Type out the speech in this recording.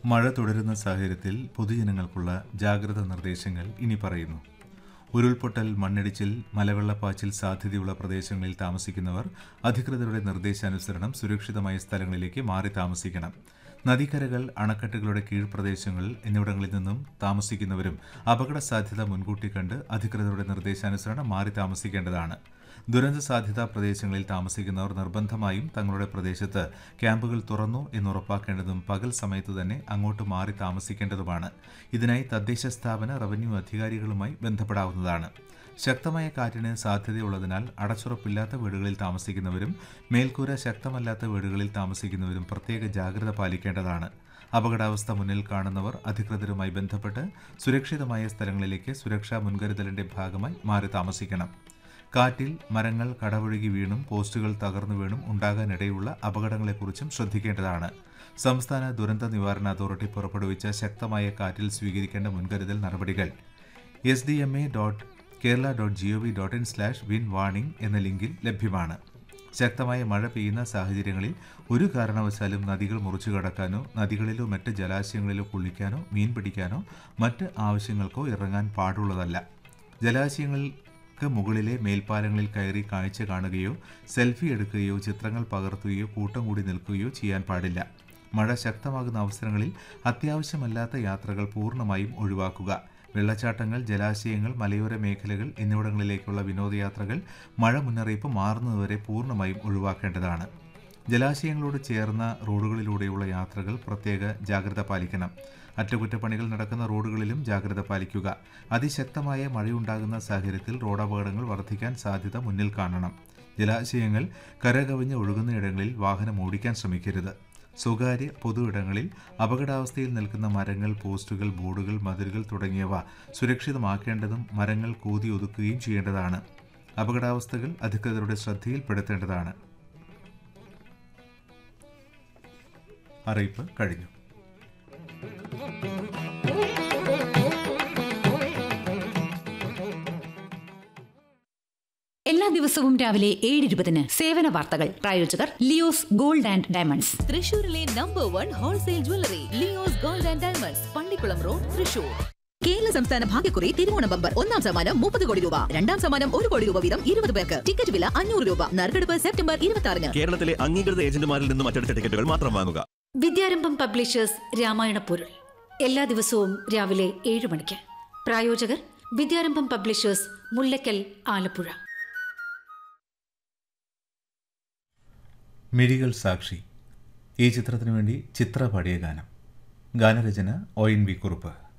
മഴ തുടരുന്ന സാഹചര്യത്തിൽ പൊതുജനങ്ങൾക്കുള്ള ജാഗ്രതാ നിർദ്ദേശങ്ങൾ ഇനി പറയുന്നു ഉരുൾപൊട്ടൽ മണ്ണിടിച്ചിൽ മലവെള്ളപ്പാച്ചിൽ സാധ്യതയുള്ള പ്രദേശങ്ങളിൽ താമസിക്കുന്നവർ അധികൃതരുടെ നിർദ്ദേശാനുസരണം സുരക്ഷിതമായ സ്ഥലങ്ങളിലേക്ക് മാറി താമസിക്കണം നദീക്കരകൾ അണക്കെട്ടുകളുടെ കീഴ്പ്രദേശങ്ങൾ എന്നിവിടങ്ങളിൽ നിന്നും താമസിക്കുന്നവരും അപകട സാധ്യത മുൻകൂട്ടി കണ്ട് അധികൃതരുടെ നിർദ്ദേശാനുസരണം മാറി താമസിക്കേണ്ടതാണ് ദുരന്ത സാധ്യതാ പ്രദേശങ്ങളിൽ താമസിക്കുന്നവർ നിർബന്ധമായും തങ്ങളുടെ പ്രദേശത്ത് ക്യാമ്പുകൾ തുറന്നു എന്നുറപ്പാക്കേണ്ടതും പകൽ സമയത്ത് തന്നെ അങ്ങോട്ട് മാറി താമസിക്കേണ്ടതുമാണ് ഇതിനായി തദ്ദേശ സ്ഥാപന റവന്യൂ അധികാരികളുമായി ബന്ധപ്പെടാവുന്നതാണ് ശക്തമായ കാറ്റിന് സാധ്യതയുള്ളതിനാൽ അടച്ചുറപ്പില്ലാത്ത വീടുകളിൽ താമസിക്കുന്നവരും മേൽക്കൂര ശക്തമല്ലാത്ത വീടുകളിൽ താമസിക്കുന്നവരും പ്രത്യേക ജാഗ്രത പാലിക്കേണ്ടതാണ് അപകടാവസ്ഥ മുന്നിൽ കാണുന്നവർ അധികൃതരുമായി ബന്ധപ്പെട്ട് സുരക്ഷിതമായ സ്ഥലങ്ങളിലേക്ക് സുരക്ഷാ മുൻകരുതലിന്റെ ഭാഗമായി മാറി താമസിക്കണം കാറ്റിൽ മരങ്ങൾ കടപുഴകി വീണും പോസ്റ്റുകൾ തകർന്നു വീണും ഉണ്ടാകാനിടയുള്ള അപകടങ്ങളെക്കുറിച്ചും ശ്രദ്ധിക്കേണ്ടതാണ് സംസ്ഥാന ദുരന്ത നിവാരണ അതോറിറ്റി പുറപ്പെടുവിച്ച ശക്തമായ കാറ്റിൽ സ്വീകരിക്കേണ്ട മുൻകരുതൽ നടപടികൾ S D M A dot Kerala dot G O V dot in slash wind warning എന്ന ലിങ്കിൽ ലഭ്യമാണ് ശക്തമായ മഴ പെയ്യുന്ന സാഹചര്യങ്ങളിൽ ഒരു കാരണവശാലും നദികൾ മുറിച്ചു കടക്കാനോ നദികളിലോ മറ്റ് ജലാശയങ്ങളിലോ കുളിക്കാനോ മീൻ പിടിക്കാനോ മറ്റ് ആവശ്യങ്ങൾക്കോ ഇറങ്ങാൻ പാടുള്ളതല്ല ജലാശയങ്ങൾക്ക് മുകളിലെ മേൽപ്പാലങ്ങളിൽ കയറി കാഴ്ച കാണുകയോ സെൽഫി എടുക്കുകയോ ചിത്രങ്ങൾ പകർത്തുകയോ കൂട്ടം കൂടി നിൽക്കുകയോ ചെയ്യാൻ പാടില്ല മഴ ശക്തമാകുന്ന അവസരങ്ങളിൽ അത്യാവശ്യമല്ലാത്ത യാത്രകൾ പൂർണ്ണമായും ഒഴിവാക്കുക വെള്ളച്ചാട്ടങ്ങൾ ജലാശയങ്ങൾ മലയോര മേഖലകൾ എന്നിവിടങ്ങളിലേക്കുള്ള വിനോദയാത്രകൾ മഴ മുന്നറിയിപ്പ് മാറുന്നതുവരെ പൂർണ്ണമായും ഒഴിവാക്കേണ്ടതാണ് ജലാശയങ്ങളോട് ചേർന്ന റോഡുകളിലൂടെയുള്ള യാത്രകൾ പ്രത്യേക ജാഗ്രത പാലിക്കണം അറ്റകുറ്റപ്പണികൾ നടക്കുന്ന റോഡുകളിലും ജാഗ്രത പാലിക്കുക അതിശക്തമായ മഴയുണ്ടാകുന്ന സാഹചര്യത്തിൽ റോഡപകടങ്ങൾ വർദ്ധിക്കാൻ സാധ്യത മുന്നിൽ കാണണം ജലാശയങ്ങൾ കരകവിഞ്ഞ് ഒഴുകുന്ന ഇടങ്ങളിൽ വാഹനം ഓടിക്കാൻ ശ്രമിക്കരുത് സ്വകാര്യ പൊതു ഇടങ്ങളിൽ അപകടാവസ്ഥയിൽ നിൽക്കുന്ന മരങ്ങൾ പോസ്റ്റുകൾ ബോർഡുകൾ മതിലുകൾ തുടങ്ങിയവ സുരക്ഷിതമാക്കേണ്ടതും മരങ്ങൾ കൂതി ഒതുക്കുകയും ചെയ്യേണ്ടതാണ് അപകടാവസ്ഥകൾ അധികൃതരുടെ ശ്രദ്ധയിൽപ്പെടുത്തേണ്ടതാണ് അറിയിപ്പ് കഴിഞ്ഞു എല്ലാ ദിവസവും രാവിലെ ഏഴ് ഇരുപതിന് സേവന വാർത്തകൾ പ്രായോജകർ ലിയോസ് ഗോൾഡ് ആൻഡ് ഡയമണ്ട്സ് തൃശൂരിലെ number one wholesale jewellery Leo's gold and diamonds Pallikkulam road Thrissur Kerala സംസ്ഥാന ഭാഗ്യക്കുറി തിരുവോണ ബമ്പർ ഒന്നാം സമ്മാനം മുപ്പത് കോടി രൂപ രണ്ടാം സമ്മാനം ഒരു കോടി രൂപ വീതം ഇരുപത് പേർക്ക് ടിക്കറ്റ് വില അഞ്ഞൂറ് രൂപ നറുക്കെടുപ്പ് സെപ്റ്റംബർ ഇരുപത്തി ആറിന് കേരളത്തിലെ അംഗീകൃത ഏജന്റുമാരിൽ നിന്നും അച്ചടിച്ച ടിക്കറ്റുകൾ മാത്രം വാങ്ങുക വിദ്യാരംഭം പബ്ലിഷേഴ്സ് രാമായണ പൊരുൾ എല്ലാ ദിവസവും രാവിലെ ഏഴ് മണിക്ക് പ്രായോജകർ വിദ്യാരംഭം പബ്ലിഷേഴ്സ് മുല്ലക്കൽ ആലപ്പുഴ മിഴികൾ സാക്ഷി ഈ ചിത്രത്തിനു വേണ്ടി ചിത്ര പാടിയ ഗാനം ഗാനരചന ഒ എൻ വി കുറുപ്പ്